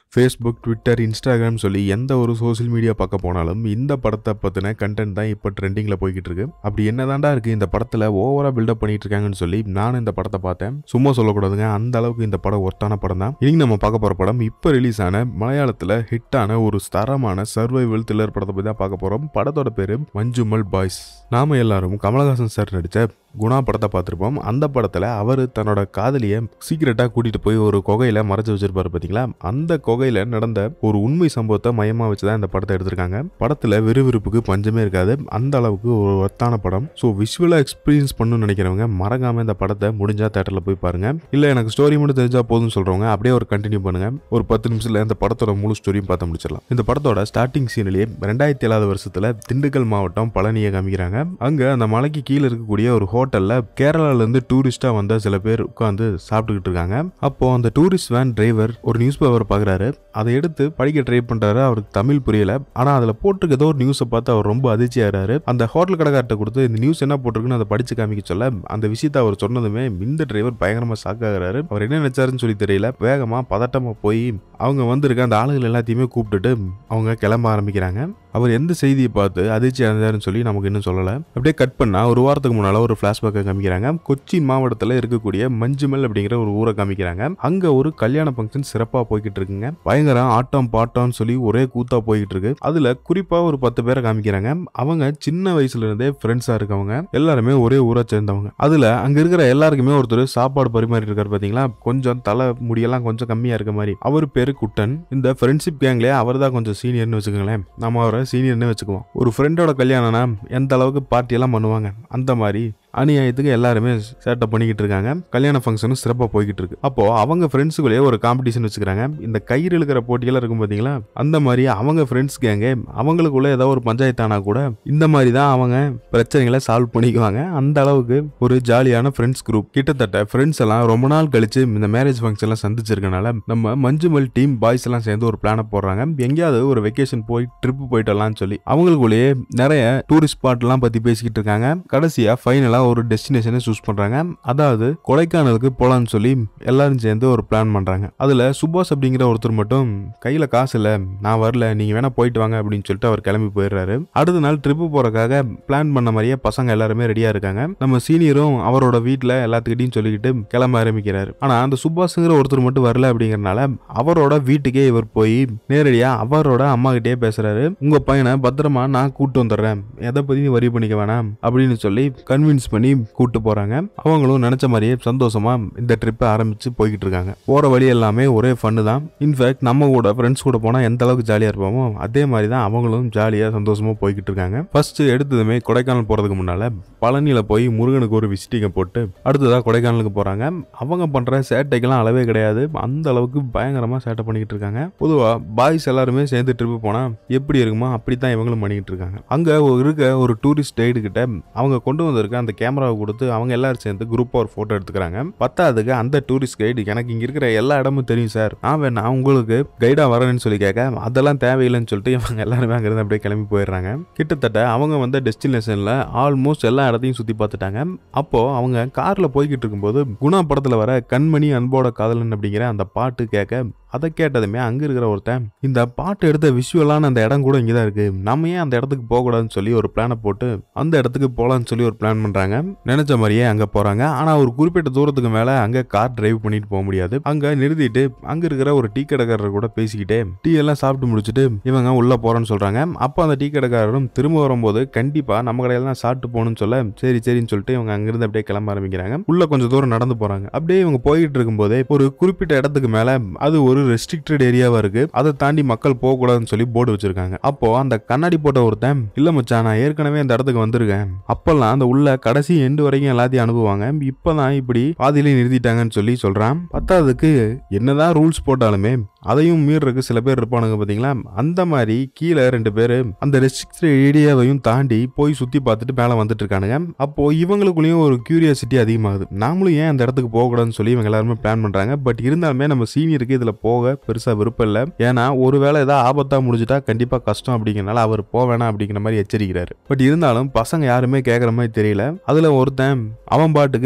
Facebook Twitter Instagram சொல்லி எந்த ஒரு சோஷியல் மீடியா பார்க்க போனாலும் இந்த படத்தை பற்றின கண்டென்ட் தான் இப்போ ட்ரெண்டிங்கில் போய்கிட்டு இருக்கு அப்படி என்னதாண்டா இருக்கு இந்த படத்தில் ஓவரா பில்டப் பண்ணிட்டு இருக்காங்கன்னு சொல்லி நானும் இந்த படத்தை பார்த்தேன் சும்மா சொல்லக்கூடாதுங்க அந்த அளவுக்கு இந்த படம் ஒர்த்தான படம் தான் இன்னைக்கு நம்ம பார்க்க போகிற படம் இப்போ ரிலீஸ் ஆன மலையாளத்தில் ஹிட்டான ஒரு தரமான சர்வைவல் த்ரில்லர் படத்தை பற்றி தான் பார்க்க போகிறோம் படத்தோட பேர் மஞ்சுமல் பாய்ஸ் நாம எல்லாரும் கமலஹாசன் சார் நடித்த குணா படத்தை பார்த்துருப்போம் அந்த படத்தில் அவர் தன்னோட காதலியை சீக்கிரட்டாக கூட்டிகிட்டு போய் ஒரு குகையில் மறைச்சு வச்சிருப்பாரு பார்த்தீங்களா அந்த குகையில் நடந்த ஒரு உண்மை சம்பவத்தை மையமாக வச்சு தான் இந்த படத்தை எடுத்திருக்காங்க படத்தில் விறுவிறுப்புக்கு பஞ்சமே இருக்காது அந்த அளவுக்கு ஒரு ஒர்த்தான படம் ஸோ விஷுவலாக எக்ஸ்பீரியன்ஸ் பண்ணணும்னு நினைக்கிறவங்க மறக்காம இந்த படத்தை முடிஞ்சா தேட்டரில் போய் பாருங்க இல்லை எனக்கு ஸ்டோரி மட்டும் தெரிஞ்சா போதும்னு சொல்றவங்க அப்படியே ஒரு கண்டினியூ பண்ணுங்க ஒரு பத்து நிமிஷத்துல இந்த படத்தோட முழு ஸ்டோரியும் பார்த்து முடிச்சிடலாம் இந்த படத்தோட ஸ்டார்டிங் சீன்லயே ரெண்டாயிரத்தி ஏழாவது வருஷத்துல திண்டுக்கல் மாவட்டம் பழனியை காமிக்கிறாங்க அங்க அந்த மலைக்கு கீழே இருக்கக்கூடிய ஒரு ஹோட்டல்ல கேரளால இருந்து டூரிஸ்டா வந்த சில பேர் உட்காந்து சாப்பிட்டுக்கிட்டு இருக்காங்க அப்போ அந்த டூரிஸ்ட் வேன் டிரைவர் ஒரு நியூஸ் பேப்பர் பாக்குறாரு அதை எடுத்து படிக்க ட்ரை பண்றாரு அவருக்கு தமிழ் புரியல ஆனா அதுல போட்டிருக்க ஏதோ ஒரு நியூஸை பார்த்து அவர் ரொம்ப அதிர்ச்சி ஆகிறாரு அந்த ஹோட்டல் கடைக்கார்ட்ட கொடுத்து இந்த நியூஸ் என்ன போட்டிருக்குன்னு அதை படிச்சு காமிக்க சொல்ல அந்த விஷயத்தை அவர் சொன்னதுமே இந்த டிரைவர் பயங்கரமா ஷாக் ஆகுறாரு அவர் என்ன நினைச்சாருன்னு சொல்லி தெரியல வேகமா பதட்டமா போய் அவங்க வந்திருக்க அந்த ஆளுகள் எல்லாத்தையுமே கூப்பிட்டுட்டு அவங்க கிளம்ப ஆரம்பிக்கிறாங்க அவர் எந்த செய்தியை பார்த்து அதிர்ச்சி அடைஞ்சாருன்னு சொல்லி நமக்கு இன்னும் சொல்லலை அப்படியே கட் பண்ணா ஒரு வாரத்துக்கு முன்னால ஒரு ஃபிளாஷ்பேக்கை காமிக்கிறாங்க கொச்சின் மாவட்டத்தில் இருக்கக்கூடிய மஞ்சுமல் அப்படிங்கிற ஒரு ஊரை காமிக்கிறாங்க அங்க ஒரு கல்யாண ஃபங்க்ஷன் சிறப்பாக போய்கிட்டு இருக்குங்க பயங்கர ஆட்டம் பாட்டம்னு சொல்லி ஒரே கூத்தா போய்கிட்டு இருக்கு அதுல குறிப்பா ஒரு பத்து பேரை காமிக்கிறாங்க அவங்க சின்ன வயசுல இருந்தே ஃப்ரெண்ட்ஸா இருக்கவங்க எல்லாருமே ஒரே ஊரை சேர்ந்தவங்க அதுல அங்க இருக்கிற எல்லாருக்குமே ஒருத்தர் சாப்பாடு பரிமாறி இருக்காரு பாத்தீங்களா கொஞ்சம் தலை முடியெல்லாம் கொஞ்சம் கம்மியா இருக்க மாதிரி அவர் பேரு குட்டன் இந்த ஃப்ரெண்ட்ஷிப் கேங்லயே அவர் தான் கொஞ்சம் சீனியர்னு வச்சுக்கோங்களேன் நம்ம அவரை சீனியர்னு வச்சுக்குவோம் ஒரு ஃப்ரெண்டோட கல்யாணம்னா எந்த அளவுக்கு பார்ட்டி எல்லாம் பண்ணுவாங்க அந்த மாதிரி அநியாயத்துக்கு எல்லாருமே சேட்டை பண்ணிக்கிட்டு இருக்காங்க கல்யாண ஃபங்க்ஷனும் சிறப்பாக போய்கிட்டு இருக்கு அப்போ அவங்க ஃப்ரெண்ட்ஸுக்குள்ளேயே ஒரு காம்படிஷன் வச்சுக்கிறாங்க இந்த கயிறு இழுக்கிற போட்டியெல்லாம் இருக்கும் பார்த்தீங்களா அந்த மாதிரி அவங்க ஃப்ரெண்ட்ஸ் கேங்க அவங்களுக்குள்ள ஏதாவது ஒரு பஞ்சாயத்தானா கூட இந்த மாதிரி தான் அவங்க பிரச்சனைகளை சால்வ் பண்ணிக்குவாங்க அந்த அளவுக்கு ஒரு ஜாலியான ஃப்ரெண்ட்ஸ் குரூப் கிட்டத்தட்ட ஃப்ரெண்ட்ஸ் எல்லாம் ரொம்ப நாள் கழிச்சு இந்த மேரேஜ் ஃபங்க்ஷன்லாம் சந்திச்சிருக்கனால நம்ம மஞ்சுமல் டீம் பாய்ஸ் எல்லாம் சேர்ந்து ஒரு பிளானை போடுறாங்க எங்கேயாவது ஒரு வெக்கேஷன் போய் ட்ரிப் போயிட்டலாம்னு சொல்லி அவங்களுக்குள்ளேயே நிறைய டூரிஸ்ட் ஸ்பாட்லாம் பத்தி பேசிக்கிட்டு இருக்காங்க கடைசியா ஃபைனலா ஒரு டெஸ்டினேஷனை சூஸ் பண்றாங்க அதாவது கொடைக்கானலுக்கு போலான்னு சொல்லி எல்லாரும் சேர்ந்து ஒரு பிளான் பண்றாங்க அதுல சுபாஷ் அப்படிங்கிற ஒருத்தர் மட்டும் கையில காசு இல்ல நான் வரல நீங்க வேணா போயிட்டு வாங்க அப்படின்னு சொல்லிட்டு அவர் கிளம்பி போயிடுறாரு அடுத்த நாள் ட்ரிப்பு போறதுக்காக பிளான் பண்ண மாதிரியே பசங்க எல்லாருமே ரெடியா இருக்காங்க நம்ம சீனியரும் அவரோட வீட்டுல எல்லாத்துக்கிட்டையும் சொல்லிக்கிட்டு கிளம்ப ஆரம்பிக்கிறாரு ஆனா அந்த சுபாஷுங்கிற ஒருத்தர் மட்டும் வரல அப்படிங்கறனால அவரோட வீட்டுக்கே இவர் போய் நேரடியா அவரோட அம்மா கிட்டே பேசுறாரு உங்க பையனை பத்திரமா நான் கூட்டு வந்துடுறேன் எதை பத்தி நீ வரி பண்ணிக்க வேணாம் அப்படின்னு சொல்லி கன்வின்ஸ் பண்ணி கூட்டு போறாங்க அவங்களும் நினைச்ச மாதிரியே சந்தோஷமா இந்த ட்ரிப்பை ஆரம்பிச்சு போய்கிட்டு இருக்காங்க போற வழி எல்லாமே ஒரே ஃபன்னு தான் இன்ஃபேக்ட் நம்ம கூட ஃப்ரெண்ட்ஸ் கூட போனா எந்த அளவுக்கு ஜாலியா இருப்போமோ அதே மாதிரி தான் அவங்களும் ஜாலியா சந்தோஷமா போய்கிட்டு இருக்காங்க ஃபர்ஸ்ட் எடுத்ததுமே கொடைக்கானல் போறதுக்கு முன்னால பழனியில போய் முருகனுக்கு ஒரு விசிட்டிங்கை போட்டு அடுத்ததா கொடைக்கானலுக்கு போறாங்க அவங்க பண்ற சேட்டைக்கெல்லாம் அளவே கிடையாது அந்த அளவுக்கு பயங்கரமா சேட்டை பண்ணிக்கிட்டு இருக்காங்க பொதுவா பாய்ஸ் எல்லாருமே சேர்ந்து ட்ரிப்பு போனா எப்படி இருக்குமோ அப்படித்தான் இவங்களும் பண்ணிக்கிட்டு இருக்காங்க அங்க ஒரு இருக்க ஒரு டூரிஸ்ட் கைடு கிட்ட அவங்க கொண்டு வந்திருக்க அந்த கேமராவை கொடுத்து அவங்க எல்லாரும் சேர்ந்து குரூப்பாக ஒரு ஃபோட்டோ எடுத்துக்கிறாங்க பத்தாவதுக்கு அந்த டூரிஸ்ட் கைடு எனக்கு இங்கே இருக்கிற எல்லா இடமும் தெரியும் சார் நான் வேணா உங்களுக்கு கைடாக வரேன்னு சொல்லி கேட்க அதெல்லாம் தேவையில்லைன்னு சொல்லிட்டு இவங்க எல்லாருமே அங்கேருந்து அப்படியே கிளம்பி போயிடுறாங்க கிட்டத்தட்ட அவங்க வந்த டெஸ்டினேஷனில் ஆல்மோஸ்ட் எல்லா இடத்தையும் சுற்றி பார்த்துட்டாங்க அப்போ அவங்க காரில் போய்கிட்டு இருக்கும்போது குணா படத்தில் வர கண்மணி அன்போட காதலன் அப்படிங்கிற அந்த பாட்டு கேட்க அதை கேட்டதுமே அங்கே இருக்கிற ஒருத்தன் இந்த பாட்டு எடுத்த விஷுவலான அந்த இடம் கூட இங்கே தான் இருக்கு நம்ம ஏன் அந்த இடத்துக்கு போகக்கூடாதுன்னு சொல்லி ஒரு பிளானை போட்டு அந்த இடத்துக்கு போகலான்னு சொல்லி ஒரு பிளான் பண்ணுறாங்க நினைச்ச மாதிரியே அங்கே போகிறாங்க ஆனால் ஒரு குறிப்பிட்ட தூரத்துக்கு மேலே அங்கே கார் டிரைவ் பண்ணிட்டு போக முடியாது அங்கே நிறுத்திட்டு அங்கே இருக்கிற ஒரு டீ கடைக்காரர் கூட பேசிக்கிட்டே டீ எல்லாம் சாப்பிட்டு முடிச்சுட்டு இவங்க உள்ளே போகிறேன்னு சொல்கிறாங்க அப்போ அந்த டீ கடைக்காரரும் திரும்ப வரும்போது கண்டிப்பாக நம்ம கடையில் தான் சாப்பிட்டு போகணும்னு சொல்ல சரி சரின்னு சொல்லிட்டு இவங்க அங்கிருந்து அப்படியே கிளம்ப ஆரம்பிக்கிறாங்க உள்ள கொஞ்சம் தூரம் நடந்து போகிறாங்க அப்படியே இவங்க போயிட்டு இருக்கும்போதே ஒரு குறிப்பிட்ட இடத்துக்கு மேலே அது ஒரு ஒரு ரெஸ்ட்ரிக்டட் ஏரியாவா இருக்கு அதை தாண்டி மக்கள் போகக்கூடாதுன்னு சொல்லி போர்டு வச்சிருக்காங்க அப்போ அந்த கண்ணாடி போட்ட ஒருத்தன் இல்ல மச்சான் நான் ஏற்கனவே இந்த இடத்துக்கு வந்திருக்கேன் அப்பெல்லாம் அந்த உள்ள கடைசி எண்டு வரைக்கும் எல்லாத்தையும் அனுப்புவாங்க இப்பதான் இப்படி பாதியிலே நிறுத்திட்டாங்கன்னு சொல்லி சொல்றான் பத்தாவதுக்கு என்னதான் ரூல்ஸ் போட்டாலுமே அதையும் மீறதுக்கு சில பேர் இருப்பானுங்க பாத்தீங்களா அந்த மாதிரி கீழே ரெண்டு பேர் அந்த ரெஸ்ட்ரிக்டட் ஏரியாவையும் தாண்டி போய் சுத்தி பார்த்துட்டு மேலே வந்துட்டு இருக்கானுங்க அப்போ இவங்களுக்குள்ளேயும் ஒரு கியூரியாசிட்டி அதிகமாகுது நாமளும் ஏன் அந்த இடத்துக்கு போகக்கூடாதுன்னு சொல்லி இவங்க எல்லாருமே பிளான் பண்றாங்க பட் இருந்தாலுமே நம்ம சீனியருக்கு இதுல போக பெருசா விருப்பம் இல்லை ஏன்னா ஒருவேளை ஏதாவது ஆபத்தா முடிஞ்சிட்டா கண்டிப்பா கஷ்டம் அப்படிங்கறனால அவர் போவேணாம் அப்படிங்கிற மாதிரி எச்சரிக்கிறாரு பட் இருந்தாலும் பசங்க யாருமே கேட்குற மாதிரி தெரியல அதுல ஒருத்தன் அவன் பாட்டுக்கு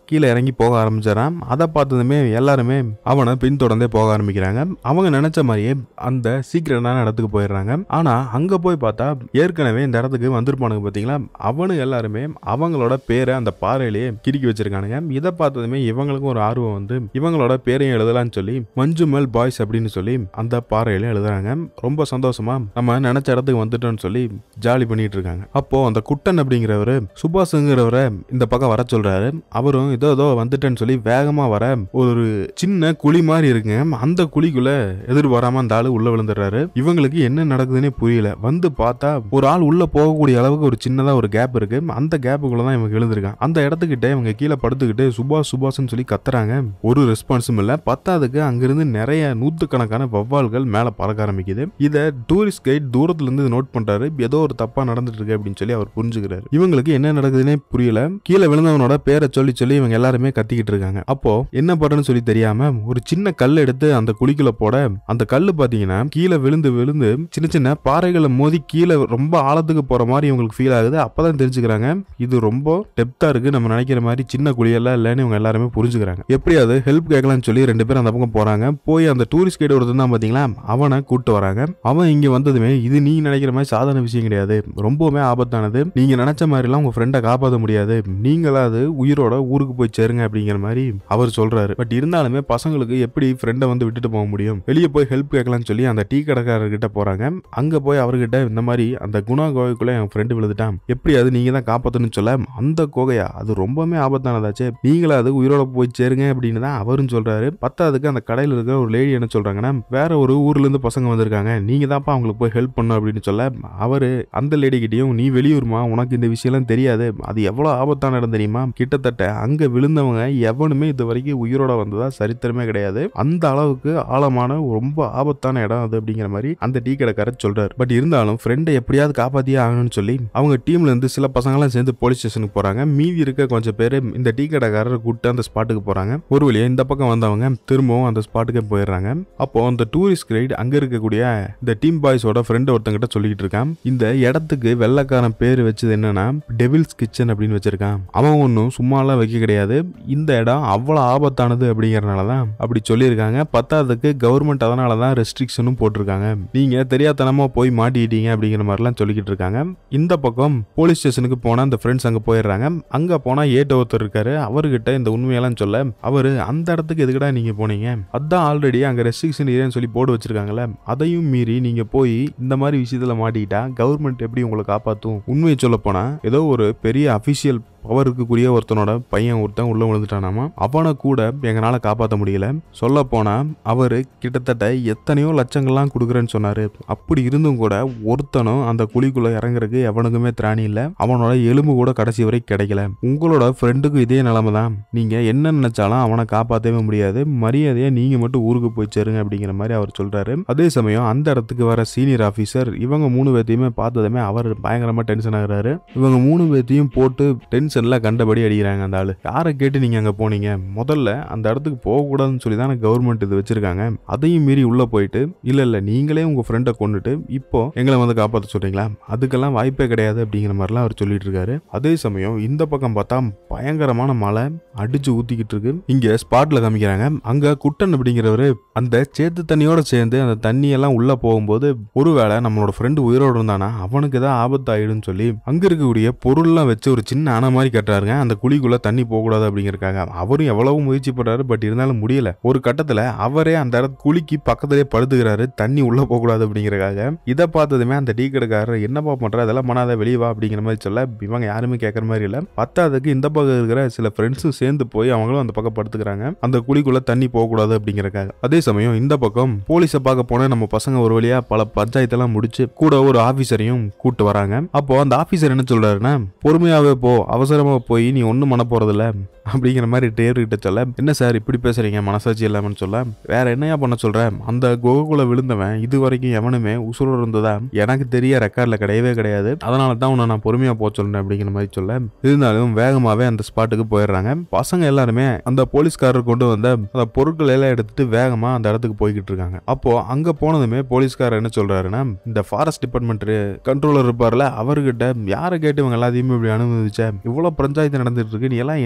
கீழே இறங்கி போக ஆரம்பிச்சாராம் அதை பார்த்ததுமே எல்லாருமே அவனை பின்தொடர்ந்தே போக ஆரம்பிக்கிறாங்க அவங்க நினைச்ச மாதிரியே அந்த சீக்கிரட்டான இடத்துக்கு போயிடுறாங்க ஆனா அங்க போய் பார்த்தா ஏற்கனவே இந்த இடத்துக்கு வந்திருப்பானுங்க பாத்தீங்களா அவனுங்க எல்லாருமே அவங்களோட பேரை அந்த பாறையிலேயே கிறுக்கி வச்சிருக்கானுங்க இதை பார்த்ததுமே இவங்களுக்கும் ஒரு ஆர்வம் வந்து இவங்களோட பேரையும் எழுதலாம்னு சொல்லி மஞ்சுமல் பாய்ஸ் அப்படின்னு சொல்லி அந்த பாறையில எழுதுறாங்க ரொம்ப சந்தோஷமா நம்ம நினைச்ச இடத்துக்கு வந்துட்டோம்னு சொல்லி ஜாலி பண்ணிட்டு இருக்காங்க அப்போ அந்த குட்டன் அப்படிங்கிறவரு சுபாஷுங்கிறவரை இந்த பக்கம் வர சொல்றாரு அவரும் இதோ இதோ வந்துட்டேன்னு சொல்லி வேகமா வர ஒரு சின்ன குழி மாதிரி இருக்குங்க அந்த குழிக்குள்ள எதிர்பாராம அந்த ஆளு உள்ள விழுந்துடுறாரு இவங்களுக்கு என்ன நடக்குதுன்னே புரியல வந்து பார்த்தா ஒரு ஆள் உள்ள போகக்கூடிய அளவுக்கு ஒரு சின்னதா ஒரு கேப் இருக்கு அந்த கேப்புக்குள்ள தான் இவங்க விழுந்திருக்கான் அந்த இடத்துக்கிட்ட இவங்க கீழே படுத்துக்கிட்டு சுபாஷ் சுபாஷ்னு சொல்லி கத்துறாங்க ஒரு ரெஸ்பான்ஸும் இல்ல பத்தாவதுக்கு அங்கிருந்து நிறைய நூத்துக்கணக்கான வவ்வால்கள் மேல பறக்க ஆரம்பிக்குது இத டூரிஸ்ட் கைட் தூரத்துல இருந்து நோட் பண்றாரு ஏதோ ஒரு தப்பா நடந்துட்டு இருக்கு அப்படின்னு சொல்லி அவர் புரிஞ்சுக்கிறாரு இவங்களுக்கு என்ன நடக்குதுன்னே புரியல கீழே விழுந்தவனோட பேரை சொல்லி சொல்லி இவங்க எல்லாருமே கத்திக்கிட்டு இருக்காங்க அப்போ என்ன பண்றேன்னு சொல்லி தெரியாம ஒரு சின்ன கல் எடுத்து அந்த குழிக்குள்ள போட அந்த கல்லு பாத்தீங்கன்னா கீழே விழுந்து விழுந்து சின்ன சின்ன பாறைகளை மோதி கீழே ரொம்ப ஆழத்துக்கு போற மாதிரி இவங்களுக்கு ஃபீல் ஆகுது அப்பதான் தெரிஞ்சுக்கிறாங்க இது ரொம்ப டெப்தா இருக்கு நம்ம நினைக்கிற மாதிரி சின்ன குழியெல்லாம் இல்லைன்னு இவங்க எல்லாருமே புரிஞ்சுக்கிறாங்க எப்படியாவது ஹெல்ப் கேட்கலாம்னு சொல்லி ரெண்டு பேரும் அந்த பக்கம் போறாங்க போய் அந்த டூரிஸ்ட் கைடு ஒருத்தன் தான் பாத்தீங்களா அவனை கூட்டு வராங்க அவன் இங்க வந்ததுமே இது நீங்க நினைக்கிற மாதிரி சாதாரண விஷயம் கிடையாது ரொம்பவுமே ஆபத்தானது நீங்க நினைச்ச மாதிரிலாம் உங்க ஃப்ரெண்டை காப்பாற்ற முடியாது நீங்களாவது உயிரோட ஊருக்கு போய் சேருங்க அப்படிங்கிற மாதிரி அவர் சொல்றாரு பட் இருந்தாலுமே பசங்களுக்கு எப்படி ஃப்ரெண்டை வந்து விட்டுட்டு போக முடியும் வெளியே போய் ஹெல்ப் கேட்கலாம்னு சொல்லி அந்த டீ கடைக்காரர்கிட்ட போறாங்க அங்க போய் அவர்கிட்ட இந்த மாதிரி அந்த குணா கோகைக்குள்ள என் ஃப்ரெண்டு விழுந்துட்டான் எப்படியாவது நீங்க தான் காப்பாத்தணும்னு சொல்ல அந்த கோகையா அது ரொம்பவுமே ஆபத்தானதாச்சே நீங்களாவது உயிரோட போய் சேருங்க அப்படின்னு தான் அவரும் சொல்றாரு பத்தாவதுக்கு அந்த கடையில் இருக்கிற ஒரு லேடி என்ன சொல்றாங்கன்னா வேற ஒரு ஊர்ல இருந்து பசங்க வந்திருக்காங்க நீங்க தான்ப்பா அவங்களுக்கு போய் ஹெல்ப் பண்ணும் அப்படின்னு சொல்ல அவரு அந்த லேடி கிட்டயும் நீ வெளியூர்மா உனக்கு இந்த விஷயம்லாம் தெரியாது அது எவ்வளவு ஆபத்தான இடம் தெரியுமா கிட்டத்தட்ட அங்க விழுந்தவங்க எவனுமே இது வரைக்கும் உயிரோட வந்ததா சரித்திரமே கிடையாது அந்த அளவுக்கு ஆழமான ரொம்ப ஆபத்தான இடம் அது அப்படிங்கிற மாதிரி அந்த டீ கடைக்காரர் சொல்றாரு பட் இருந்தாலும் ஃப்ரெண்டை எப்படியாவது காப்பாத்தியே ஆகணும்னு சொல்லி அவங்க டீம்ல இருந்து சில பசங்களாம் சேர்ந்து போலீஸ் ஸ்டேஷனுக்கு போறாங்க மீதி இருக்க கொஞ்சம் பேர் இந்த டீ கடைக்காரரை கூப்பிட்டு அந்த ஸ்பாட்டுக்கு போறாங்க ஒரு வழியா இந்த பக்கம் வந்தவங்க திரும்பவும் அந்த ஸ்பாட்டுக்கே போயிடுறாங்க அப்போ அந்த டூரிஸ்ட் கைட் அங்க இருக்கக்கூடிய இந்த டீம் பாய்ஸோட ஃப்ரெண்ட் ஒருத்தங்கிட்ட சொல்லிட்டு இருக்கான் இந்த இடத்துக்கு வெள்ளக்காரன் பேர் வச்சது என்னன்னா டெவில்ஸ் கிச்சன் அப்படின்னு வச்சிருக்கான் அவன் ஒன்றும் சும்மாலாம் வைக்க கிடையாது இந்த இடம் அவ்வளோ ஆபத்தானது அப்படிங்கறனால தான் அப்படி சொல்லியிருக்காங்க பத்தாவதுக்கு கவர்மெண்ட் அதனால தான் ரெஸ்ட்ரிக்ஷனும் போட்டிருக்காங்க நீங்க தெரியாதனமா போய் மாட்டிக்கிட்டீங்க அப்படிங்கிற மாதிரிலாம் சொல்லிக்கிட்டு இருக்காங்க இந்த பக்கம் போலீஸ் ஸ்டேஷனுக்கு போனா அந்த ஃப்ரெண்ட்ஸ் அங்க போயிடுறாங்க அங்க போனா ஏட்ட ஒருத்தர் இருக்காரு அவர்கிட்ட இந்த உண்மையெல்லாம் சொல்ல அவரு அந்த இடத்துக்கு எதுக்குடா நீங்க போனீங்க அதான் ஆல்ரெடி அங்க ரெஸ்ட்ரிக்ஷன் ஏரியான்னு சொல்லி போர்டு வச்சிருக்காங்கல்ல அதையும் மீறி நீங்க போய் இந்த மாதிரி விஷயத்துல மாட்டிக்கிட்டா கவர்மெண்ட் எப்படி உங்களை காப்பாத்தும் உண்மையை சொல்ல போனா ஏதோ ஒரு பெரிய அபிஷியல் பவர் இருக்கக்கூடிய ஒருத்தனோட பையன் ஒருத்தன் உள்ள விழுந்துட்டானாமா அவனை கூட எங்களால காப்பாற்ற முடியல சொல்ல போனா அவரு கிட்டத்தட்ட எத்தனையோ லட்சங்கள்லாம் கொடுக்குறேன்னு சொன்னாரு அப்படி இருந்தும் கூட ஒருத்தனும் அந்த குழிக்குள்ள இறங்குறதுக்கு எவனுக்குமே திராணி இல்ல அவனோட எலும்பு கூட கடைசி வரை கிடைக்கல உங்களோட ஃப்ரெண்டுக்கும் இதே நிலைமை தான் நீங்க என்ன நினைச்சாலும் அவனை காப்பாற்றவே முடியாது மரியாதையா நீங்க மட்டும் ஊருக்கு போய் சேருங்க அப்படிங்கிற மாதிரி அவர் சொல்றாரு அதே சமயம் அந்த இடத்துக்கு வர சீனியர் ஆபீசர் இவங்க மூணு பேர்த்தையுமே பார்த்ததுமே அவர் பயங்கரமா டென்ஷன் ஆகுறாரு இவங்க மூணு பேர்த்தையும் போட்டு டென்ஷன்ல கண்டபடி அடிக்கிறாங்க அந்த ஆளு யாரை கேட்டு நீங்க அங்க போனீங்க முதல்ல அந்த இடத்துக்கு போகக்கூடாதுன்னு சொல்லி தான் கவர்மெண்ட் இது வச்சிருக்காங்க அதையும் மீறி உள்ள போயிட்டு இல்ல இல்ல நீங்களே உங்க ஃப்ரெண்டை கொண்டுட்டு இப்போ எங்களை வந்து காப்பாற்ற சொல்றீங்களா அதுக்கெல்லாம் வாய்ப்பே கிடையாது அப்படிங்கிற மாதிரிலாம் அவர் சொல்லிட்டு இருக்காரு அதே சமயம் இந்த பக்கம் பார்த்தா பயங்கரமான மழை அடிச்சு ஊத்திக்கிட்டு இருக்கு இங்க ஸ்பாட்ல காமிக்கிறாங்க அங்க குட்டன் அப்படிங்கிறவரு அந்த சேத்து தண்ணியோட சேர்ந்து அந்த தண்ணி எல்லாம் உள்ள போகும்போது ஒருவேளை நம்மளோட ஃப்ரெண்டு உயிரோடு இருந்தானா அவனுக்கு தான் ஆபத்து ஆயிடும்னு சொல்லி அங்க இருக்கக்கூடிய பொருள்லாம் வச்சு ஒரு சின்ன அணை மாதிரி கட்டுறாருங்க அந்த குழிக்குள்ள தண்ணி போகக்கூடாது அப்படிங்கிறக்காக அவரும் எவ்வளவு முயற்சி பண்றாரு பட் இருந்தாலும் முடியல ஒரு கட்டத்துல அவரே அந்த இடத்து குழிக்கு பக்கத்திலே படுத்துக்கிறாரு தண்ணி உள்ள போகக்கூடாது அப்படிங்கிறக்காக இதை பார்த்ததுமே அந்த டீ கடைக்காரர் என்னப்பா பண்ற அதெல்லாம் பண்ணாத வெளியே வா அப்படிங்கிற மாதிரி சொல்ல இவங்க யாருமே கேட்கற மாதிரி இல்ல பத்தாவதுக்கு இந்த பக்கம் இருக்கிற சில ஃப்ரெண்ட்ஸும் சேர்ந்து போய் அவங்களும் அந்த பக்கம் படுத்துக்கிறாங்க அந்த குழிக்குள்ள தண்ணி போகக்கூடாது அப்படிங்கறக்காக அதே சமயம் இந்த பக்கம் போலீஸை பார்க்க போன நம்ம பசங்க ஒரு வழியா பல பஞ்சாயத்தெல்லாம் முடிச்சு கூட ஒரு ஆபீசரையும் கூட்டு வராங்க அப்போ அந்த ஆபீசர் என்ன சொல்றாருன்னா பொறுமையாவே போ அவசரமா போய் நீ ஒண்ணும் பண்ண போறதில்ல அப்படிங்கிற மாதிரி டேர் கிட்ட சொல்ல என்ன சார் இப்படி பேசுறீங்க மனசாட்சி இல்லாமன்னு சொல்ல வேற என்னையா பண்ண சொல்ற அந்த குகைக்குள்ள விழுந்தவன் இது வரைக்கும் எவனுமே உசுரோடு இருந்ததா எனக்கு தெரிய ரெக்கார்ட்ல கிடையவே கிடையாது அதனால தான் உன்னை நான் பொறுமையா போக சொல்றேன் அப்படிங்கிற மாதிரி சொல்ல இருந்தாலும் வேகமாவே அந்த ஸ்பாட்டுக்கு போயிடுறாங்க பசங்க எல்லாருமே அந்த போலீஸ்காரர் கொண்டு வந்த அந்த பொருட்கள் எல்லாம் எடுத்துட்டு வேகமா அந்த இடத்துக்கு போய்கிட்டு இருக்காங்க அப்போ அங்க போனதுமே போலீஸ்காரர் என்ன சொல்றாருன்னா இந்த ஃபாரஸ்ட் டிபார்ட்மெண்ட் கண்ட்ரோலர் இருப்பார்ல அவர்கிட்ட யாரை கேட்டு இவங்க எல்லாத்தையுமே இப்படி அனுமதிச்ச இவ்வளவு பஞ்சாயத்து நடந்துட்டு இருக்கு நீ எல்லாம் எந்த நீ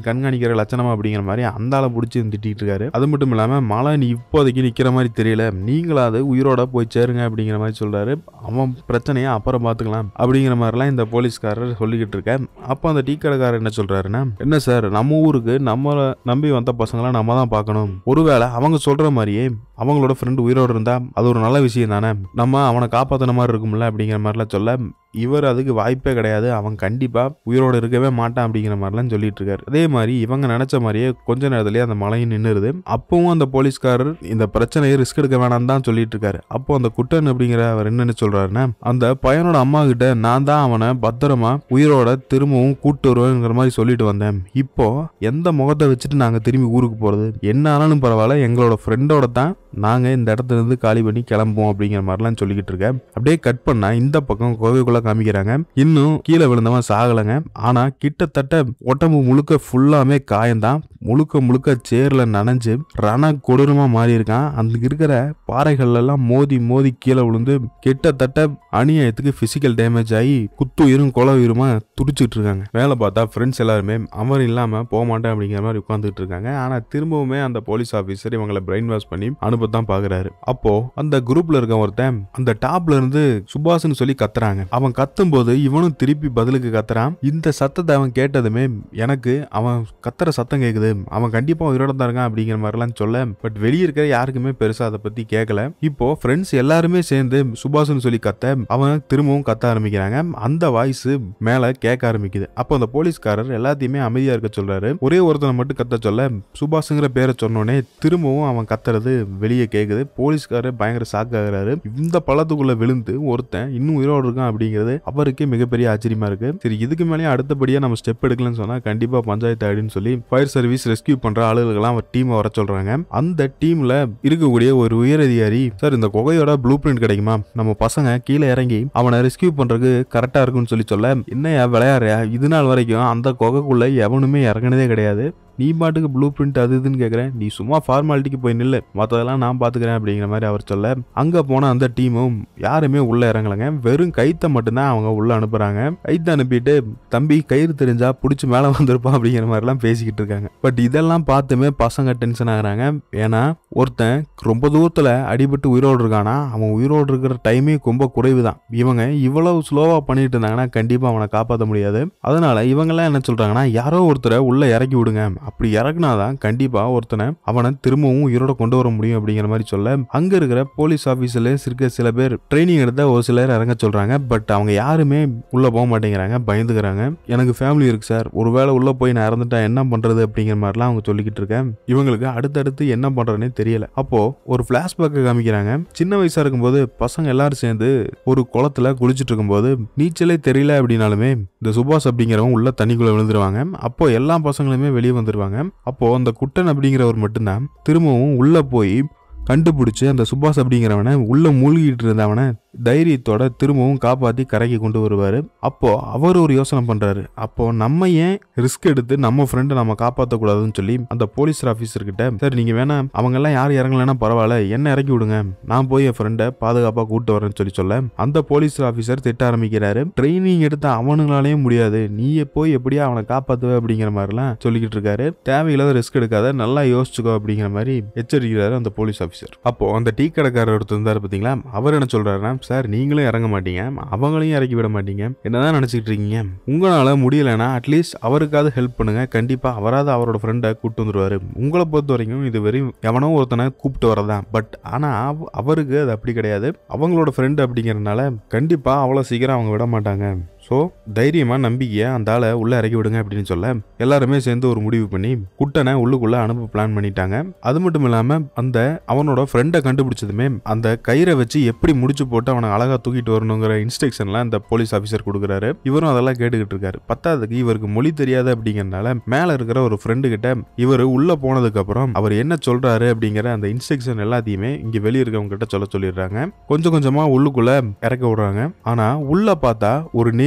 கண்காணிக்கிற லட்சணமா அப்படிங்கிற மாதிரி அந்த ஆளை பிடிச்சி திட்டிட்டு இருக்காரு அது மட்டும் இல்லாம மழை நீ இப்போதைக்கு நிக்கிற மாதிரி தெரியல நீங்களாவது உயிரோட போய் சேருங்க அப்படிங்கிற மாதிரி சொல்றாரு அவன் பிரச்சனையை அப்புறம் பாத்துக்கலாம் அப்படிங்கிற மாதிரிலாம் இந்த போலீஸ்காரர் சொல்லிக்கிட்டு இருக்க அப்போ அந்த டீ கடைக்காரர் என்ன சொல்றாருன்னா என்ன சார் நம்ம ஊருக்கு நம்மளை நம்பி வந்த பசங்களை நம்ம தான் பார்க்கணும் ஒருவேளை அவங்க சொல்ற மாதிரியே அவங்களோட ஃப்ரெண்டு உயிரோடு இருந்தா அது ஒரு நல்ல விஷயம் தானே நம்ம அவனை காப்பாத்தின மாதிரி இருக்கும்ல அப்படிங்கிற மாதிரிலாம் சொல்ல இவர் அதுக்கு வாய்ப்பே கிடையாது அவன் கண்டிப்பா உயிரோடு இருக்கவே மாட்டான் அப்படிங்கிற மாதிரிலாம் சொல்லிட்டு இருக்காரு அதே மாதிரி இவங்க நினைச்ச மாதிரியே கொஞ்ச நேரத்திலேயே அந்த மலையும் நின்னுருது அப்பவும் அந்த போலீஸ்காரர் இந்த பிரச்சனையை ரிஸ்க் எடுக்க வேணாம் தான் சொல்லிட்டு இருக்காரு அப்போ அந்த குட்டன் அப்படிங்கிற அவர் என்னன்னு சொல்றாருன்னா அந்த பையனோட அம்மா கிட்ட நான் தான் அவனை பத்திரமா உயிரோட திரும்பவும் கூட்டு வருவேங்கிற மாதிரி சொல்லிட்டு வந்தேன் இப்போ எந்த முகத்தை வச்சுட்டு நாங்க திரும்பி ஊருக்கு போறது என்ன ஆனாலும் பரவாயில்ல எங்களோட ஃப்ரெண்டோட தான் நாங்க இந்த இடத்துல இருந்து காலி பண்ணி கிளம்புவோம் அப்படிங்கிற மாதிரிலாம் சொல்லிக்கிட்டு இருக்கேன் அப்படியே கட் பண்ணா இந்த பக்கம் கோவைக்குள்ள காமிக்கிறாங்க இன்னும் கீழே விழுந்தவன் சாகலைங்க ஆனா கிட்டத்தட்ட உடம்பு முழுக்க ஃபுல்லாமே காயம்தான் முழுக்க முழுக்க சேர்ல நனைஞ்சு ரண கொடூரமா மாறி இருக்கான் அந்த இருக்கிற பாறைகள் எல்லாம் மோதி மோதி கீழே விழுந்து கிட்டத்தட்ட அநியாயத்துக்கு பிசிக்கல் டேமேஜ் ஆகி குத்துயிரும் கொலை உயிருமா துடிச்சிட்டு இருக்காங்க வேலை பார்த்தா ஃப்ரெண்ட்ஸ் எல்லாருமே அவன் இல்லாம போக மாட்டேன் அப்படிங்கிற மாதிரி உட்காந்துட்டு இருக்காங்க ஆனா திரும்பவுமே அந்த போலீஸ் ஆபீசர் இவங்களை பிரெயின் வாஷ் பண்ணி அனுப்பத்தான் பாக்குறாரு அப்போ அந்த குரூப்ல இருக்க ஒருத்தன் அந்த டாப்ல இருந்து சுபாஷ்னு சொல்லி கத்துறாங்க அவன் கத்தும் போது இவனும் திருப்பி பதிலுக்கு கத்துறான் இந்த சத்தத்தை அவன் கேட்டதுமே எனக்கு அவன் கத்துற சத்தம் கேக்குது அவன் கண்டிப்பா உயிரோட தான் இருக்கான் அப்படிங்கிற மாதிரிலாம் சொல்ல பட் வெளியே இருக்கிற யாருக்குமே பெருசா அதை பத்தி கேட்கல இப்போ ஃப்ரெண்ட்ஸ் எல்லாருமே சேர்ந்து சுபாஷ்னு சொல்லி கத்த அவன் திரும்பவும் கத்த ஆரம்பிக்கிறாங்க அந்த வாய்ஸ் மேல கேட்க ஆரம்பிக்குது அப்போ அந்த போலீஸ்காரர் எல்லாத்தையுமே அமைதியா இருக்க சொல்றாரு ஒரே ஒருத்தனை மட்டும் கத்த சொல்ல சுபாஷுங்கிற பேரை சொன்னோடனே திரும்பவும் அவன் கத்துறது வெளியே கேக்குது போலீஸ்காரர் பயங்கர ஷாக் ஆகுறாரு இந்த பள்ளத்துக்குள்ள விழுந்து ஒருத்தன் இன்னும் உயிரோடு இருக்கான் அப்படிங்கிறது அவருக்கே மிகப்பெரிய ஆச்சரியமா இருக்கு சரி இதுக்கு மேலேயே அடுத்தபடியா நம்ம ஸ்டெப் எடுக்கலன்னு சொன்னா கண்டிப்பா பஞ்சாயத்து ஆயிடுன்னு சொல்லி ஃபயர் சர்வீஸ் ரெஸ்கியூ பண்ற ஆளுகளுக்கெல்லாம் அவர் டீமை வர சொல்றாங்க அந்த டீம்ல இருக்கக்கூடிய ஒரு உயரதிகாரி சார் இந்த குகையோட ப்ளூ பிரிண்ட் கிடைக்குமா நம்ம பசங்க கீழே இறங்கி அவனை ரெஸ்கியூ பண்றதுக்கு கரெக்டா இருக்குன்னு சொல்லி சொல்ல என்னையா விளையாடுற இது நாள் வரைக்கும் அந்த குகைக்குள்ள எவனுமே இறங்குனதே கிடையாது நீ பாட்டுக்கு ப்ளூ பிரிண்ட் அது இதுன்னு கேட்குறேன் நீ சும்மா ஃபார்மாலிட்டிக்கு போய் நில்லு மற்றதெல்லாம் நான் பார்த்துக்கிறேன் அப்படிங்கிற மாதிரி அவர் சொல்ல அங்கே போன அந்த டீமும் யாருமே உள்ளே இறங்கலைங்க வெறும் கைத்தை மட்டும்தான் அவங்க உள்ளே அனுப்புகிறாங்க கைத்தை அனுப்பிட்டு தம்பி கயிறு தெரிஞ்சா பிடிச்சி மேலே வந்திருப்பான் அப்படிங்கிற மாதிரிலாம் பேசிக்கிட்டு இருக்காங்க பட் இதெல்லாம் பார்த்துமே பசங்க டென்ஷன் ஆகுறாங்க ஏன்னா ஒருத்தன் ரொம்ப தூரத்தில் அடிபட்டு உயிரோடு இருக்கானா அவன் உயிரோடு இருக்கிற டைமே ரொம்ப குறைவு தான் இவங்க இவ்வளவு ஸ்லோவாக பண்ணிட்டு இருந்தாங்கன்னா கண்டிப்பாக அவனை காப்பாற்ற முடியாது அதனால இவங்கெல்லாம் என்ன சொல்கிறாங்கன்னா யாரோ ஒருத்தரை உள்ளே இறக்கி விடுங்க அப்படி இறக்குனாதான் கண்டிப்பா ஒருத்தனை அவனை திரும்பவும் உயிரோட கொண்டு வர முடியும் அப்படிங்கிற மாதிரி சொல்ல அங்க இருக்கிற போலீஸ் ஆபீஸ்ல இருக்க சில பேர் ட்ரைனிங் எடுத்த ஒரு சிலர் இறங்க சொல்றாங்க பட் அவங்க யாருமே உள்ள போக மாட்டேங்கிறாங்க பயந்துக்கிறாங்க எனக்கு ஃபேமிலி இருக்கு சார் ஒருவேளை உள்ள போய் நான் இறந்துட்டா என்ன பண்றது அப்படிங்கிற மாதிரிலாம் அவங்க சொல்லிக்கிட்டு இருக்கேன் இவங்களுக்கு அடுத்தடுத்து என்ன பண்றதுனே தெரியல அப்போ ஒரு பிளாஷ்பேக்கை காமிக்கிறாங்க சின்ன வயசா இருக்கும்போது பசங்க எல்லாரும் சேர்ந்து ஒரு குளத்துல குளிச்சுட்டு இருக்கும்போது நீச்சலே தெரியல அப்படின்னாலுமே இந்த சுபாஷ் அப்படிங்கிறவங்க உள்ள தண்ணிக்குள்ள விழுந்துருவாங்க அப்போ எல்லா பசங்களுமே வெளியே வந்துருவாங்க அப்போ அந்த குட்டன் அப்படிங்கிறவர் மட்டும்தான் திரும்பவும் உள்ள போய் கண்டுபிடிச்சு அந்த சுபாஷ் அப்படிங்கிறவனை உள்ள மூழ்கிட்டு இருந்தவனை தைரியத்தோட திரும்பவும் காப்பாத்தி கரைக்கு கொண்டு வருவாரு அப்போ அவர் ஒரு யோசனை பண்றாரு அப்போ நம்ம ஏன் ரிஸ்க் எடுத்து நம்ம ஃப்ரெண்டை நம்ம காப்பாற்ற கூடாதுன்னு சொல்லி அந்த போலீஸ் ஆஃபீஸர் கிட்ட சார் நீங்க வேணா அவங்க எல்லாம் யாரும் இறங்கலைன்னா பரவாயில்ல என்ன இறக்கி விடுங்க நான் போய் என் ஃப்ரெண்டை பாதுகாப்பா கூட்டு வரேன்னு சொல்லி சொல்ல அந்த போலீஸ் ஆஃபீஸர் திட்ட ஆரம்பிக்கிறாரு ட்ரைனிங் எடுத்த அவனுங்களாலேயும் முடியாது நீயே போய் எப்படியா அவனை காப்பாத்துவ அப்படிங்கிற மாதிரிலாம் சொல்லிக்கிட்டு இருக்காரு தேவையில்லாத ரிஸ்க் எடுக்காத நல்லா யோசிச்சுக்கோ அப்படிங்கிற மாதிரி எச்சரிக்கிறாரு அந்த போலீஸ் ஆஃபீஸர் அப்போ அந்த டீ கடைக்காரர் ஒருத்தர் இருந்தாரு பாத்தீங்களா அவர் என்ன சொல்றாருன்னா சார் நீங்களும் இறங்க மாட்டீங்க அவங்களையும் இறக்கி விட மாட்டீங்க என்னதான் நினைச்சிட்டு இருக்கீங்க உங்களால முடியலன்னா அட்லீஸ்ட் அவருக்காவது ஹெல்ப் பண்ணுங்க கண்டிப்பா அவராது அவரோட ஃப்ரெண்டை கூப்பிட்டு வந்துருவாரு உங்களை பொறுத்த வரைக்கும் இது வெறும் எவனோ ஒருத்தனை கூப்பிட்டு வரதான் பட் ஆனா அவ- அவருக்கு அது அப்படி கிடையாது அவங்களோட ஃப்ரெண்டு அப்படிங்கறதுனால கண்டிப்பா அவ்வளோ சீக்கிரம் அவங்க விட மாட்டாங்க ஸோ தைரியமா நம்பிக்கையா அந்த ஆளை உள்ள இறக்கி விடுங்க அப்படின்னு சொல்ல எல்லாருமே சேர்ந்து ஒரு முடிவு பண்ணி குட்டனை உள்ளுக்குள்ள அனுப்ப பிளான் பண்ணிட்டாங்க அது மட்டும் இல்லாம அந்த அவனோட ஃப்ரெண்டை கண்டுபிடிச்சதுமே அந்த கயிறை வச்சு எப்படி முடிச்சு போட்டு அவனை அழகா தூக்கிட்டு வரணுங்கிற இன்ஸ்ட்ரக்ஷன்லாம் அந்த போலீஸ் ஆஃபீஸர் கொடுக்குறாரு இவரும் அதெல்லாம் கேட்டுக்கிட்டு இருக்காரு பத்தாவதுக்கு இவருக்கு மொழி தெரியாது அப்படிங்கறனால மேல இருக்கிற ஒரு ஃப்ரெண்டு கிட்ட இவர் உள்ள போனதுக்கு அப்புறம் அவர் என்ன சொல்றாரு அப்படிங்கிற அந்த இன்ஸ்ட்ரக்ஷன் எல்லாத்தையுமே இங்க வெளிய இருக்கவங்க கிட்ட சொல்ல சொல்லிடுறாங்க கொஞ்சம் கொஞ்சமா உள்ளுக்குள்ள இறக்க விடுறாங்க ஆனா உள்ள பார்த்தா ஒரு நேர்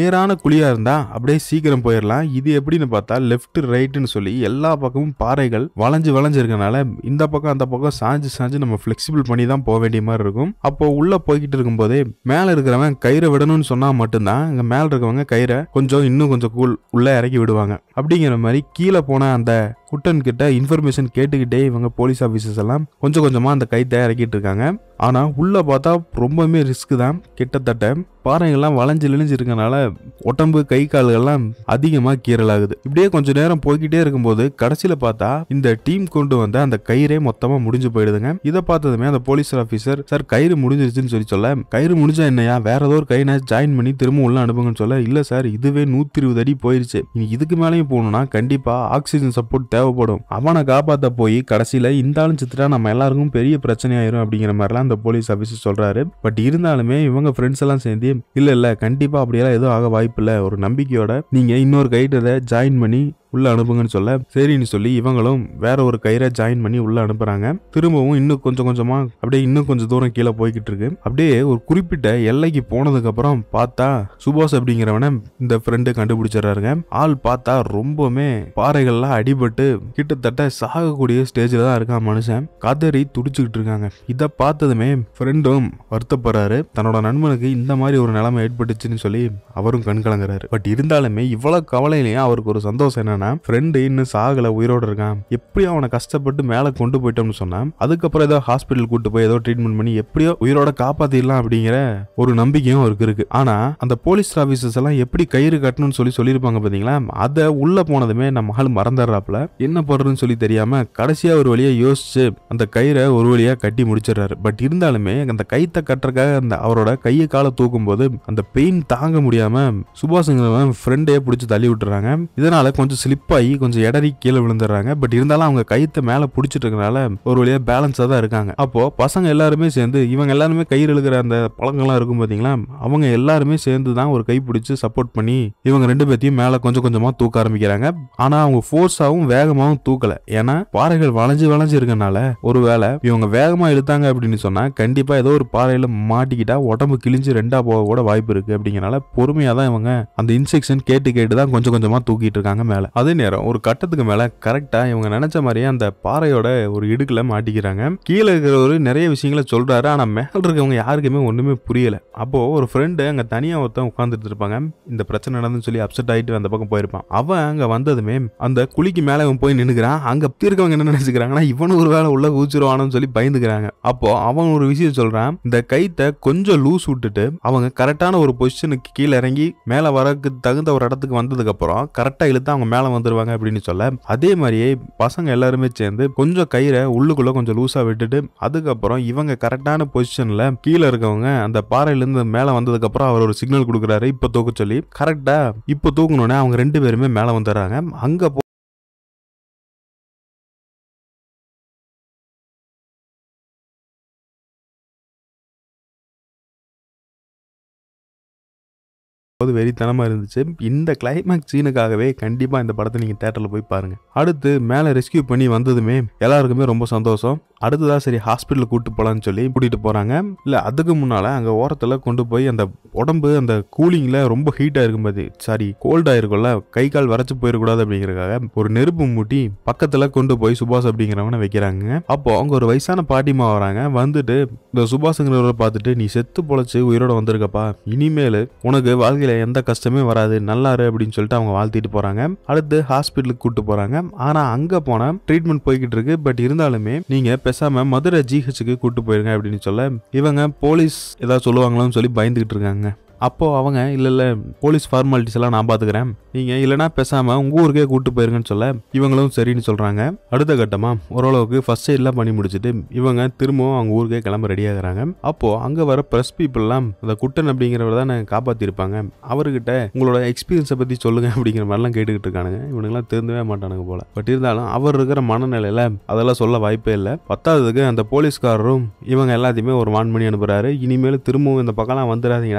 நேரான குழியா இருந்தா அப்படியே சீக்கிரம் போயிடலாம் இது எப்படின்னு பார்த்தா லெஃப்ட் ரைட்டுன்னு சொல்லி எல்லா பக்கமும் பாறைகள் வளைஞ்சு வளைஞ்சு இருக்கனால இந்த பக்கம் அந்த பக்கம் சாஞ்சு சாஞ்சு நம்ம ஃபிளெக்சிபிள் பண்ணி தான் போக வேண்டிய மாதிரி இருக்கும் அப்போ உள்ள போய்கிட்டு இருக்கும்போதே மேல இருக்கிறவன் கயிறை விடணும்னு சொன்னா மட்டும்தான் இங்க மேல இருக்கவங்க கயிறை கொஞ்சம் இன்னும் கொஞ்சம் கூல் உள்ள இறக்கி விடுவாங்க அப்படிங்கிற மாதிரி கீழே போன அந்த குட்டன் கிட்ட இன்ஃபர்மேஷன் கேட்டுக்கிட்டே இவங்க போலீஸ் ஆஃபீஸர்ஸ் எல்லாம் கொஞ்சம் கொஞ்சமா அந்த கைத்தை இறக்கிட்டு இருக்காங்க ஆனா உள்ள பார்த்தா ரொம்பவுமே ரிஸ்க் தான் கிட்டத்தட்ட பாறைகள்லாம் வளைஞ்சு இழிஞ்சு இருக்கனால உடம்பு கை கால்கள்லாம் அதிகமா கீறலாகுது இப்படியே கொஞ்ச நேரம் போய்கிட்டே இருக்கும்போது கடைசியில பார்த்தா இந்த டீம் கொண்டு வந்த அந்த கயிறே மொத்தமா முடிஞ்சு போயிடுதுங்க இதை பார்த்ததுமே அந்த போலீஸ் ஆஃபீஸர் சார் கயிறு முடிஞ்சிருச்சுன்னு சொல்லி சொல்ல கயிறு முடிஞ்சா என்னையா வேற ஏதோ ஒரு கைனை ஜாயின் பண்ணி திரும்ப உள்ள அனுப்புங்கன்னு சொல்ல இல்ல சார் இதுவே நூத்தி இருபது அடி போயிருச்சு இனி இதுக்கு மேலேயும் போகணும்னா கண்டிப்பா ஆக்சிஜன் சப்போர்ட் தேவைப்படும் அவனை காப்பாத்த போய் கடைசியில இந்த ஆளும் சித்துட்டா நம்ம எல்லாருக்கும் பெரிய பிரச்சனையாயிரும் அப்படிங்கிற மாதிரிலாம் அந்த போலீஸ் ஆஃபீஸர் சொல்றாரு பட் இருந்தாலுமே இவங்க ஃப்ரெண்ட்ஸ் எல்லாம் சேர்ந்து இல்ல இல்ல கண்டிப்பா அப்படியெல்லாம் எதுவும் ஆக வாய்ப்பு இல்ல ஒரு நம்பிக்கையோட நீங்க இன்னொரு கைட்டரை ஜாயின் பண்ணி உள்ள அனுப்புங்கன்னு சொல்ல சரின்னு சொல்லி இவங்களும் வேற ஒரு கயிறை ஜாயின் பண்ணி உள்ள அனுப்புறாங்க திரும்பவும் இன்னும் கொஞ்சம் கொஞ்சமா அப்படியே இன்னும் கொஞ்சம் தூரம் கீழே போய்கிட்டு இருக்கு அப்படியே ஒரு குறிப்பிட்ட எல்லைக்கு போனதுக்கு அப்புறம் பார்த்தா சுபாஷ் அப்படிங்கிறவனை இந்த ஃப்ரெண்டு கண்டுபிடிச்சிடறாருங்க ஆள் பார்த்தா ரொம்பவுமே பாறைகள்லாம் அடிபட்டு கிட்டத்தட்ட சாகக்கூடிய ஸ்டேஜில் தான் இருக்கான் மனுஷன் கதறி துடிச்சுக்கிட்டு இருக்காங்க இதை பார்த்ததுமே ஃப்ரெண்டும் வருத்தப்படுறாரு தன்னோட நண்பனுக்கு இந்த மாதிரி ஒரு நிலைமை ஏற்பட்டுச்சுன்னு சொல்லி அவரும் கண் கலங்குறாரு பட் இருந்தாலுமே இவ்வளவு கவலையிலையும் அவருக்கு ஒரு சந்தோஷம் என்னன்னா ஃப்ரெண்டு இன்னும் சாகல உயிரோட இருக்கான் எப்படி அவனை கஷ்டப்பட்டு மேலே கொண்டு போயிட்டோம்னு சொன்னா அதுக்கப்புறம் ஏதோ ஹாஸ்பிட்டல் கூட்டு போய் ஏதோ ட்ரீட்மெண்ட் பண்ணி எப்படியோ உயிரோட காப்பாத்திடலாம் அப்படிங்கிற ஒரு நம்பிக்கையும் அவருக்கு இருக்கு ஆனா அந்த போலீஸ் ஆபீசர்ஸ் எல்லாம் எப்படி கயிறு கட்டணும்னு சொல்லி சொல்லியிருப்பாங்க பாத்தீங்களா அதை உள்ள போனதுமே நம்ம ஆள் மறந்துடுறாப்புல என்ன பண்றதுன்னு சொல்லி தெரியாம கடைசியா ஒரு வழியா யோசிச்சு அந்த கயிறை ஒரு வழியா கட்டி முடிச்சிடுறாரு பட் இருந்தாலுமே அந்த கைத்தை கட்டுறக்காக அந்த அவரோட கையை காலை தூக்கும் போது அந்த பெயின் தாங்க முடியாம சுபாஷுங்கிறவன் ஃப்ரெண்டே பிடிச்சி தள்ளி விட்டுறாங்க இதனால கொஞ்சம் ஸ்லிப் ஆகி கொஞ்சம் இடறி கீழே விழுந்துடுறாங்க பட் இருந்தாலும் அவங்க கைத்தை மேல பிடிச்சிட்டு இருக்கனால ஒரு வழியா பேலன்ஸா தான் இருக்காங்க அப்போ பசங்க எல்லாருமே சேர்ந்து இவங்க எல்லாருமே கயிறு இழுக்கிற அந்த பழங்கள்லாம் இருக்கும் பாத்தீங்களா அவங்க எல்லாருமே சேர்ந்து தான் ஒரு கை பிடிச்சி சப்போர்ட் பண்ணி இவங்க ரெண்டு பேத்தையும் மேல கொஞ்சம் கொஞ்சமா தூக்க ஆரம்பிக்கிறாங்க ஆனா அவங்க ஃபோர்ஸாவும் வேகமாவும் தூக்கல ஏன்னா பாறைகள் வளைஞ்சு வளைஞ்சு இருக்கனால ஒருவேளை இவங்க வேகமா இழுத்தாங்க அப்படின்னு சொன்னா கண்டிப்பா ஏதோ ஒரு பாறையில மாட்டிக்கிட்டா உடம்பு கிழிஞ்சு ரெண்டா போக கூட வாய்ப்பு இருக்கு அப்படிங்கறனால பொறுமையா தான் இவங்க அந்த இன்ஸ்ட்ரக்ஷன் கேட்டு கேட்டு தான் கொஞ்சம் கொஞ்சமா தூக்கிட்டு இருக்காங்க மேல அதே நேரம் ஒரு கட்டத்துக்கு மேல கரெக்டா இவங்க நினைச்ச மாதிரியே அந்த பாறையோட ஒரு இடுக்குல மாட்டிக்கிறாங்க கீழே இருக்கிறவரு நிறைய விஷயங்களை சொல்றாரு ஆனா மேல இருக்கவங்க யாருக்குமே ஒண்ணுமே புரியல அப்போ ஒரு ஃப்ரெண்டு அங்க தனியா ஒருத்தன் உட்காந்துட்டு இருப்பாங்க இந்த பிரச்சனை நடந்துன்னு சொல்லி அப்செட் ஆயிட்டு அந்த பக்கம் போயிருப்பான் அவன் அங்க வந்ததுமே அந்த குழிக்கு மேல இவன் போய் நின்னுக்கிறான் அங்க இருக்கவங்க என்ன நினைச்சுக்கிறாங்கன்னா இவனு ஒரு வேலை உள்ள ஊச்சிருவானு சொல்லி பயந்துக்கிறாங்க அப்போ அவன் ஒரு விஷயம் சொல்றான் இந்த கைத்தை கொஞ்சம் லூஸ் விட்டுட்டு அவங்க கரெக்டான ஒரு பொசிஷனுக்கு கீழே இறங்கி மேல வரக்கு தகுந்த ஒரு இடத்துக்கு வந்ததுக்கு அப்புறம் கரெக்டா இழுத்து அவங்க மேல வந்துருவாங்க அப்படின்னு சொல்ல அதே மாதிரியே பசங்க எல்லாருமே சேர்ந்து கொஞ்சம் கயிறை உள்ளுக்குள்ள கொஞ்சம் லூசா விட்டுட்டு அதுக்கப்புறம் இவங்க கரெக்டான பொசிஷன்ல கீழே இருக்கவங்க அந்த பாறையில இருந்து மேல வந்ததுக்கு அப்புறம் அவர் ஒரு சிக்னல் கொடுக்குறாரு இப்ப தூக்க சொல்லி கரெக்டா இப்ப தூக்கணும்னே அவங்க ரெண்டு பேருமே மேல வந்துடுறாங்க அங்க போ- போது வெறித்தனமா இருந்துச்சு இந்த கிளைமேக்ஸ் சீனுக்காகவே கண்டிப்பா இந்த படத்தை நீங்க தேட்டர்ல போய் பாருங்க அடுத்து மேல ரெஸ்கியூ பண்ணி வந்ததுமே எல்லாருக்குமே ரொம்ப சந்தோஷம் அடுத்ததா சரி ஹாஸ்பிட்டல் கூட்டு போலான்னு சொல்லி கூட்டிட்டு போறாங்க இல்ல அதுக்கு முன்னால அங்க ஓரத்துல கொண்டு போய் அந்த உடம்பு அந்த கூலிங்ல ரொம்ப ஹீட்டா இருக்கும் போது சாரி கோல்டா இருக்கும்ல கை கால் வரைச்சு போயிடக்கூடாது அப்படிங்கறதுக்காக ஒரு நெருப்பு மூட்டி பக்கத்துல கொண்டு போய் சுபாஷ் அப்படிங்கிறவனை வைக்கிறாங்க அப்போ அவங்க ஒரு வயசான பாட்டிமா வராங்க வந்துட்டு இந்த சுபாஷுங்கிறவரை பார்த்துட்டு நீ செத்து பொழைச்சு உயிரோட வந்திருக்கப்பா இனிமேல் உனக்கு வாழ்க்கையில எந்த கஷ்டமே வராது நல்லாரு அப்படின்னு சொல்லிட்டு அவங்க வாழ்த்திட்டு போறாங்க அடுத்து ஹாஸ்பிட்டலுக்கு கூட்டு போறாங்க ஆனா அங்க போனா ட்ரீட்மெண்ட் போய்கிட்டு இருக்கு பட் இருந்தாலுமே நீங்க பேசாம மதுரை ஜிஹெச்சுக்கு கூட்டு போயிருங்க அப்படின்னு சொல்ல இவங்க போலீஸ் ஏதாவது சொல்லுவாங்களான்னு சொல்லி பயந்துகிட்டு இருக்காங்க அப்போ அவங்க இல்ல இல்ல போலீஸ் ஃபார்மாலிட்டிஸ் எல்லாம் நான் பாத்துக்கிறேன் நீங்க இல்லைன்னா பேசாம உங்க ஊருக்கே கூட்டு போயிருங்கன்னு சொல்ல இவங்களும் சரின்னு சொல்றாங்க அடுத்த கட்டமா ஓரளவுக்கு ஃபர்ஸ்ட் எய்ட்லாம் பண்ணி முடிச்சுட்டு இவங்க திரும்பவும் அவங்க ஊருக்கே கிளம்ப ரெடி ஆகுறாங்க அப்போ அங்க வர பிரஸ் பீப்புளெலாம் அந்த குட்டன் அப்படிங்கிறவர் தான் காப்பாத்திருப்பாங்க அவர்கிட்ட உங்களோட எக்ஸ்பீரியன்ஸை பத்தி சொல்லுங்க அப்படிங்கிற மாதிரிலாம் கேட்டுக்கிட்டு இருக்கானுங்க இவனுங்களாம் திருந்தவே மாட்டானுங்க போல பட் இருந்தாலும் அவர் இருக்கிற மனநிலையில அதெல்லாம் சொல்ல வாய்ப்பே இல்லை பத்தாவதுக்கு அந்த போலீஸ்காரரும் இவங்க எல்லாத்தையுமே ஒரு வான் பண்ணி அனுப்புறாரு இனிமேல் திரும்பவும் இந்த பக்கம்லாம் வந்துடாதீங்களா அப்படிங்கிற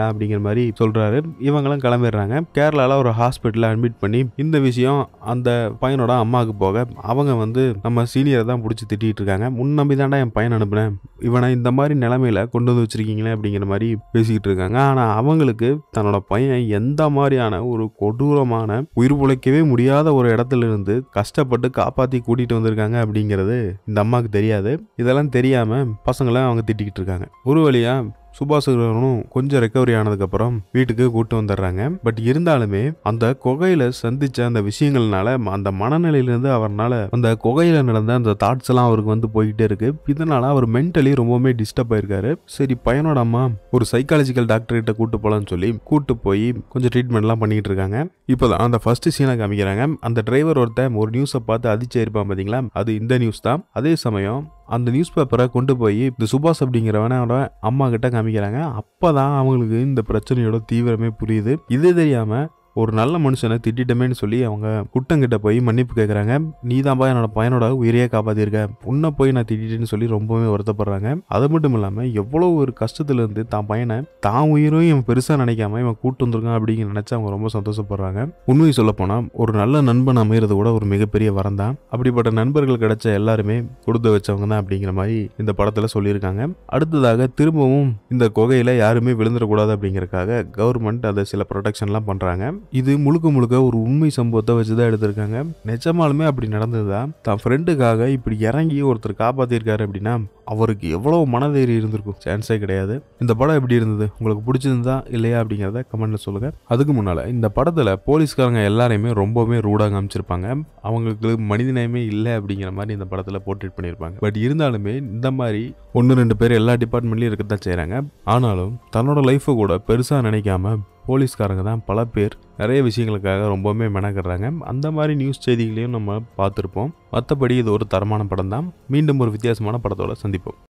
மாதிரி சொல்றாரு இவங்களும் கிளம்பிடுறாங்க கேரளால ஒரு ஹாஸ்பிட்டலில் அட்மிட் பண்ணி இந்த விஷயம் அந்த பையனோட அம்மாவுக்கு போக அவங்க வந்து நம்ம சீனியரை தான் பிடிச்சி திட்டிட்டு இருக்காங்க முன் நம்பி தாண்டா என் பையன் அனுப்புனேன் இவனை இந்த மாதிரி நிலமையில கொண்டு வந்து வச்சிருக்கீங்களே அப்படிங்கிற மாதிரி பேசிக்கிட்டு இருக்காங்க ஆனால் அவங்களுக்கு தன்னோட பையன் எந்த மாதிரியான ஒரு கொடூரமான உயிர் பிழைக்கவே முடியாத ஒரு இடத்துல இருந்து கஷ்டப்பட்டு காப்பாற்றி கூட்டிகிட்டு வந்திருக்காங்க அப்படிங்கிறது இந்த அம்மாவுக்கு தெரியாது இதெல்லாம் தெரியாம பசங்களை அவங்க திட்டிக்கிட்டு இருக்காங்க ஒரு வழியா சுபாசுகரனும் கொஞ்சம் ரெக்கவரி ஆனதுக்கப்புறம் வீட்டுக்கு கூட்டு வந்துடுறாங்க பட் இருந்தாலுமே அந்த குகையில சந்திச்ச அந்த விஷயங்கள்னால அந்த மனநிலையிலிருந்து அவர்னால அந்த குகையில நடந்த அந்த தாட்ஸ் எல்லாம் அவருக்கு வந்து போய்கிட்டே இருக்கு இதனால அவர் மென்டலி ரொம்பவுமே டிஸ்டர்ப் ஆயிருக்காரு சரி பையனோட அம்மா ஒரு சைக்காலஜிக்கல் டாக்டர் கிட்ட கூட்டு போலான்னு சொல்லி கூட்டு போய் கொஞ்சம் ட்ரீட்மெண்ட்லாம் பண்ணிட்டு இருக்காங்க இப்போதான் அந்த ஃபர்ஸ்ட் சீனை காமிக்கிறாங்க அந்த டிரைவர் ஒருத்தன் ஒரு நியூஸை பார்த்து அதிர்ச்சியிருப்பான் பாத்தீங்களா அது இந்த நியூஸ் தான் அதே சமயம் அந்த நியூஸ் பேப்பரை கொண்டு போய் இந்த சுபாஷ் அப்படிங்கிறவனோட அம்மா கிட்ட காமிக்கிறாங்க அப்பதான் அவங்களுக்கு இந்த பிரச்சனையோட தீவிரமே புரியுது இது தெரியாம ஒரு நல்ல மனுஷனை திட்டிட்டமேன்னு சொல்லி அவங்க குட்டங்கிட்ட போய் மன்னிப்பு கேட்குறாங்க நீ தான்ப்பா என்னோட பையனோட உயிரையே காப்பாத்திருக்க உன்னை போய் நான் திட்டிட்டேன்னு சொல்லி ரொம்பவே வருத்தப்படுறாங்க அது மட்டும் இல்லாமல் எவ்வளோ ஒரு கஷ்டத்துல இருந்து தான் பையனை தான் உயிரும் இவன் பெருசாக நினைக்காம இவன் கூட்டு வந்திருக்கான் அப்படிங்க நினைச்சு அவங்க ரொம்ப சந்தோஷப்படுறாங்க உண்மையை சொல்ல போனால் ஒரு நல்ல நண்பன் அமைகிறது கூட ஒரு மிகப்பெரிய வரம் தான் அப்படிப்பட்ட நண்பர்கள் கிடைச்ச எல்லாருமே கொடுத்து வச்சவங்க தான் அப்படிங்கிற மாதிரி இந்த படத்தில் சொல்லியிருக்காங்க அடுத்ததாக திரும்பவும் இந்த குகையில் யாருமே விழுந்துடக்கூடாது அப்படிங்கறக்காக கவர்மெண்ட் அதை சில ப்ரொடெக்ஷன்லாம் பண்ணுறாங்க இது முழுக்க முழுக்க ஒரு உண்மை சம்பவத்தை வச்சு தான் எடுத்திருக்காங்க நிஜமாலுமே அப்படி நடந்ததா தான் ஃப்ரெண்டுக்காக இப்படி இறங்கி ஒருத்தர் காப்பாத்திருக்காரு அப்படின்னா அவருக்கு எவ்வளவு மனதைரியம் இருந்திருக்கும் சான்ஸே கிடையாது இந்த படம் எப்படி இருந்தது உங்களுக்கு பிடிச்சிருந்தா இல்லையா அப்படிங்கிறத கமெண்ட்ல சொல்லுங்க அதுக்கு முன்னால இந்த படத்துல போலீஸ்காரங்க எல்லாரையுமே ரொம்பவே ரூடாக காமிச்சிருப்பாங்க அவங்களுக்கு மனிதநேயமே இல்லை அப்படிங்கிற மாதிரி இந்த படத்துல போர்ட்ரேட் பண்ணியிருப்பாங்க பட் இருந்தாலுமே இந்த மாதிரி ஒன்று ரெண்டு பேர் எல்லா டிபார்ட்மெண்ட்லையும் இருக்கத்தான் செய்கிறாங்க ஆனாலும் தன்னோட லைஃப்பை கூட பெருசாக நினைக்காம போலீஸ்காரங்க தான் பல பேர் நிறைய விஷயங்களுக்காக ரொம்பவுமே மெனக்கிடுறாங்க அந்த மாதிரி நியூஸ் செய்திகளையும் நம்ம பார்த்துருப்போம் மற்றபடி இது ஒரு தரமான படம் தான் மீண்டும் ஒரு வித்தியாசமான படத்தோட சந்திப்போம்